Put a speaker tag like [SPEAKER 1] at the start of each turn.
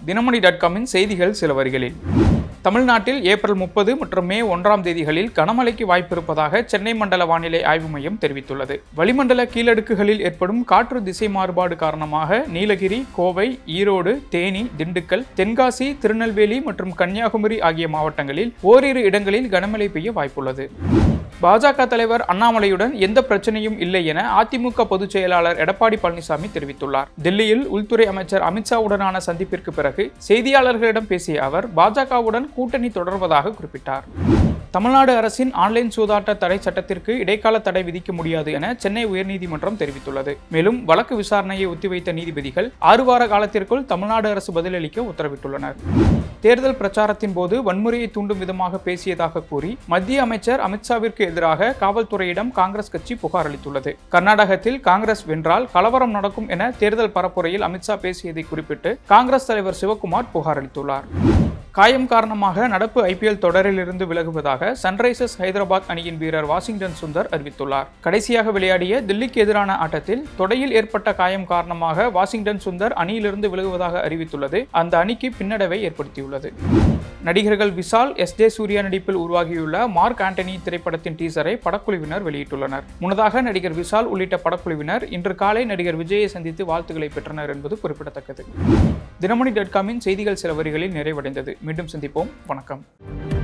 [SPEAKER 1] Dinamani dot காமின் செய்திகள் சில வரிகளில் தமிழ்நாட்டில் ஏப்ரல் முப்பது மற்றும் மே ஒன்றாம் தேதிகளில் கனமழைக்கு வாய்ப்பிருப்பதாக சென்னை மண்டல வானிலை ஆய்வு மையம் தெரிவித்துள்ளது வளிமண்டல கீழடுக்குகளில் ஏற்படும் காற்று திசை மாறுபாடு காரணமாக நீலகிரி கோவை ஈரோடு தேனி திண்டுக்கல் தென்காசி திருநெல்வேலி மற்றும் கன்னியாகுமரி ஆகிய மாவட்டங்களில் ஓரிரு இடங்களில் கனமழை பெய்ய வாய்ப்புள்ளது பாஜக தலைவர் அண்ணாமலையுடன் எந்த பிரச்சனையும் இல்லை என அதிமுக பொதுச் செயலாளர் எடப்பாடி பழனிசாமி தெரிவித்துள்ளார் டெல்லியில் உள்துறை அமைச்சர் அமித்ஷாவுடனான சந்திப்பிற்கு பிறகு செய்தியாளர்களிடம் பேசிய அவர் பாஜகவுடன் கூட்டணி தொடர்வதாக குறிப்பிட்டார் தமிழ்நாடு அரசின் ஆன்லைன் சூதாட்ட தடை சட்டத்திற்கு இடைக்கால தடை விதிக்க முடியாது என சென்னை உயர்நீதிமன்றம் தெரிவித்துள்ளது மேலும் வழக்கு விசாரணையை ஒத்திவைத்த நீதிபதிகள் ஆறு வார காலத்திற்குள் தமிழ்நாடு அரசு பதிலளிக்க உத்தரவிட்டுள்ளனர் தேர்தல் பிரச்சாரத்தின் போது வன்முறையை தூண்டும் விதமாக பேசியதாக கூறி மத்திய அமைச்சர் அமித்ஷாவிற்கு எதிராக காவல்துறையிடம் காங்கிரஸ் கட்சி புகார் அளித்துள்ளது கர்நாடகத்தில் காங்கிரஸ் வென்றால் கலவரம் நடக்கும் என தேர்தல் பரப்புரையில் அமித்ஷா பேசியதை குறிப்பிட்டு காங்கிரஸ் தலைவர் சிவக்குமார் புகார் அளித்துள்ளார் காயம் காரணமாக நடப்பு ஐபிஎல் தொடரிலிருந்து விலகுவதாக சன்ரைசர்ஸ் ஹைதராபாத் அணியின் வீரர் வாஷிங்டன் சுந்தர் அறிவித்துள்ளார் கடைசியாக விளையாடிய தில்லிக்கு எதிரான ஆட்டத்தில் தொடையில் ஏற்பட்ட காயம் காரணமாக வாஷிங்டன் சுந்தர் அணியிலிருந்து விலகுவதாக அறிவித்துள்ளது அந்த அணிக்கு பின்னடைவை ஏற்படுத்தியுள்ளது நடிகர்கள் விஷால் எஸ் ஜே சூர்யா நடிப்பில் உருவாகியுள்ள மார்க் ஆண்டனி திரைப்படத்தின் டீசரை படக்குழுவினர் வெளியிட்டுள்ளனர் முன்னதாக நடிகர் விஷால் உள்ளிட்ட படக்குழுவினர் இன்று காலை நடிகர் விஜயை சந்தித்து வாழ்த்துக்களை பெற்றனர் என்பது குறிப்பிடத்தக்கது தினமணி டாட் காமின் செய்திகள் சில வரிகளில் நிறைவடைந்தது மீண்டும் சந்திப்போம் வணக்கம்